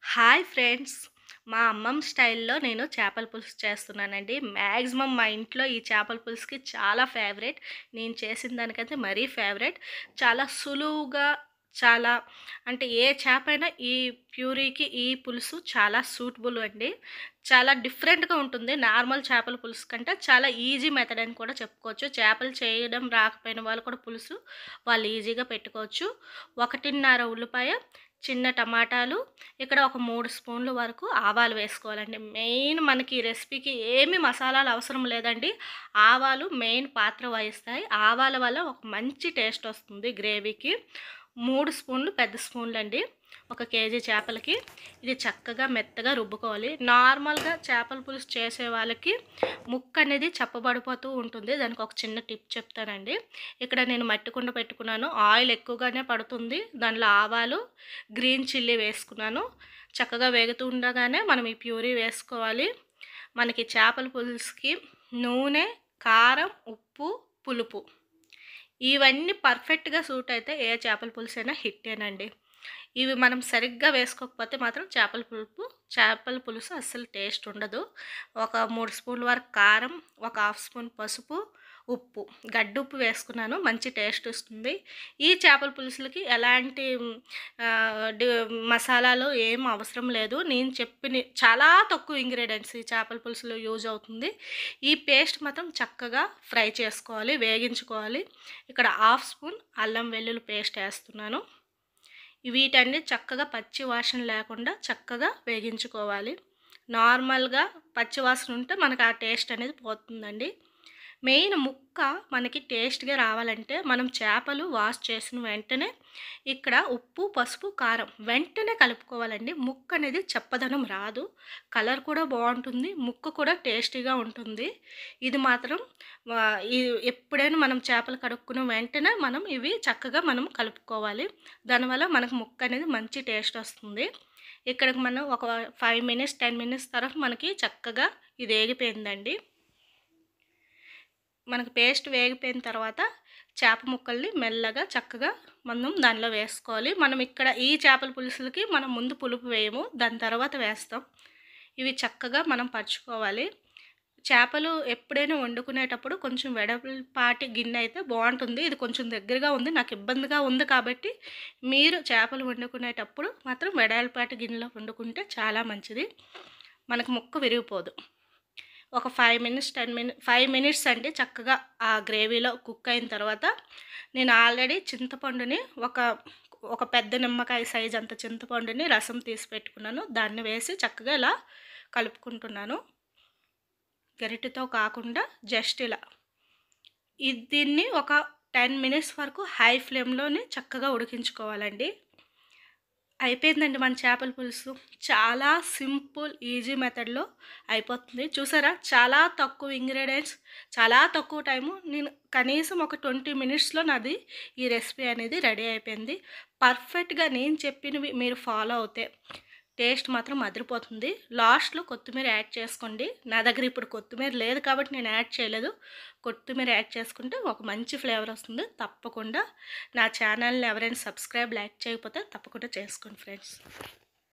hi friends మా అమ్మమ్మ స్టైల్లో నేను చేపల పులుసు చేస్తున్నానండి మ్యాక్సిమం మా ఇంట్లో ఈ చేపల పులుసుకి చాలా ఫేవరెట్ నేను చేసిన దానికైతే మరీ ఫేవరెట్ చాలా సులువుగా చాలా అంటే ఏ చేప అయినా ఈ ప్యూరీకి ఈ పులుసు చాలా సూటబుల్ అండి చాలా డిఫరెంట్గా ఉంటుంది నార్మల్ చేపల పులుసు కంటే చాలా ఈజీ మెథడ్ అని కూడా చెప్పుకోవచ్చు చేపలు చేయడం రాకపోయిన వాళ్ళు కూడా పులుసు వాళ్ళు ఈజీగా పెట్టుకోవచ్చు ఒకటిన్నర ఉల్లిపాయ చిన్న టమాటాలు ఇక్కడ ఒక మూడు స్పూన్ల వరకు ఆవాలు వేసుకోవాలండి మెయిన్ మనకి ఈ రెసిపీకి ఏమి మసాలాలు అవసరం లేదండి ఆవాలు మెయిన్ పాత్ర వహిస్తాయి ఆవాల వల్ల ఒక మంచి టేస్ట్ వస్తుంది గ్రేవీకి మూడు స్పూన్లు పెద్ద స్పూన్లు అండి ఒక కేజీ చేపలకి ఇది చక్కగా మెత్తగా రుబ్బుకోవాలి నార్మల్గా చేపల పులుసు చేసే వాళ్ళకి ముక్క అనేది చప్పబడిపోతూ ఉంటుంది దానికి ఒక చిన్న టిప్ చెప్తానండి ఇక్కడ నేను మట్టి కుండ పెట్టుకున్నాను ఆయిల్ ఎక్కువగానే పడుతుంది దానిలో ఆవాలు గ్రీన్ చిల్లీ వేసుకున్నాను చక్కగా వేగుతూ ఉండగానే మనం ఈ ప్యూరీ వేసుకోవాలి మనకి చేపల పులుసుకి నూనె కారం ఉప్పు పులుపు ఇవన్నీ పర్ఫెక్ట్గా సూట్ అయితే ఏ చేపల పులుసు అయినా హిట్టేనండి ఇవి మనం సరిగ్గా వేసుకోకపోతే మాత్రం చేపల పులుపు చేపల పులుసు అస్సలు టేస్ట్ ఉండదు ఒక మూడు స్పూన్ల వరకు కారం ఒక హాఫ్ స్పూన్ పసుపు ఉప్పు గడ్డుప్పు వేసుకున్నాను మంచి టేస్ట్ వస్తుంది ఈ చేపల పులుసులకి ఎలాంటి ఆ, డి- మసాలాలు ఏం అవసరం లేదు నేను చెప్పిన చాలా తక్కువ ఇంగ్రీడియంట్స్ ఈ చేపల పులుసులో యూజ్ అవుతుంది ఈ పేస్ట్ మాత్రం చక్కగా ఫ్రై చేసుకోవాలి వేగించుకోవాలి ఇక్కడ హాఫ్ స్పూన్ అల్లం వెల్లుల్లి పేస్ట్ వేస్తున్నాను వీటన్ని చక్కగా పచ్చి వాసన లేకుండా చక్కగా వేగించుకోవాలి నార్మల్గా పచ్చి వాసన ఉంటే మనకు ఆ టేస్ట్ అనేది పోతుందండి మెయిన్ ముక్క మనకి టేస్ట్గా రావాలంటే మనం చేపలు వాష్ చేసిన వెంటనే ఇక్కడ ఉప్పు పసుపు కారం వెంటనే కలుపుకోవాలండి ముక్క అనేది చెప్పదనం రాదు కలర్ కూడా బాగుంటుంది ముక్క కూడా టేస్టీగా ఉంటుంది ఇది మాత్రం ఆ, ఇది ఎప్పుడైనా మనం చేపలు కడుక్కున్న వెంటనే మనం ఇవి చక్కగా మనం కలుపుకోవాలి దానివల్ల మనకు ముక్క అనేది మంచి టేస్ట్ వస్తుంది ఇక్కడ మనం ఒక ఫైవ్ మినిట్స్ టెన్ మినిట్స్ తర్వాత మనకి చక్కగా ఇది వేగిపోయిందండి మనకు పేస్ట్ వేగిపోయిన తర్వాత చేప ముక్కల్ని మెల్లగా చక్కగా మనం దానిలో వేసుకోవాలి మనం ఇక్కడ ఈ చేపల పులుసులకి మనం ముందు పులుపు వేయము దాని తర్వాత వేస్తాం ఇవి చక్కగా మనం పరుచుకోవాలి చేపలు ఎప్పుడైనా వండుకునేటప్పుడు కొంచెం వెడల్పాటి గిన్నె అయితే బాగుంటుంది ఇది కొంచెం దగ్గరగా ఉంది నాకు ఇబ్బందిగా ఉంది కాబట్టి మీరు చేపలు వండుకునేటప్పుడు మాత్రం వెడల్పాటి గిన్నెలో వండుకుంటే చాలా మంచిది మనకు ముక్క విరిగిపోదు ఒక five minutes ten minute five minutes అంటే చక్కగా ఆ గ్రేవీలో కుక్ అయిన తర్వాత నేను ఆల్రెడీ చింతపండుని ఒక ఒక పెద్ద నిమ్మకాయ సైజ్ అంత చింతపండుని రసం తీసి పెట్టుకున్నాను దాన్ని వేసి చక్కగా ఇలా కలుపుకుంటున్నాను గరిటెతో కాకుండా జస్ట్ ఇలా ఇది దీన్ని ఒక టెన్ మినిట్స్ వరకు హై ఫ్లేమ్లోనే చక్కగా ఉడికించుకోవాలండి అయిపోయిందండి మన చేపల పులుసు చాలా సింపుల్ ఈజీ మెథడ్లో అయిపోతుంది చూసారా చాలా తక్కువ ఇంగ్రీడియంట్స్ చాలా తక్కువ టైము నేను కనీసం ఒక ట్వంటీ మినిట్స్లో నాది ఈ రెసిపీ అనేది రెడీ అయిపోయింది పర్ఫెక్ట్గా నేను చెప్పినవి మీరు ఫాలో అవుతే టేస్ట్ మాత్రం అదిరిపోతుంది లాస్ట్లో కొత్తిమీర యాడ్ చేసుకోండి నా దగ్గర ఇప్పుడు కొత్తిమీర లేదు కాబట్టి నేను యాడ్ చేయలేదు కొత్తిమీర యాడ్ చేసుకుంటే ఒక మంచి ఫ్లేవర్ వస్తుంది తప్పకుండా నా ఛానల్ని ఎవరైనా సబ్స్క్రైబ్ లైక్ చేయకపోతే తప్పకుండా చేసుకోండి ఫ్రెండ్స్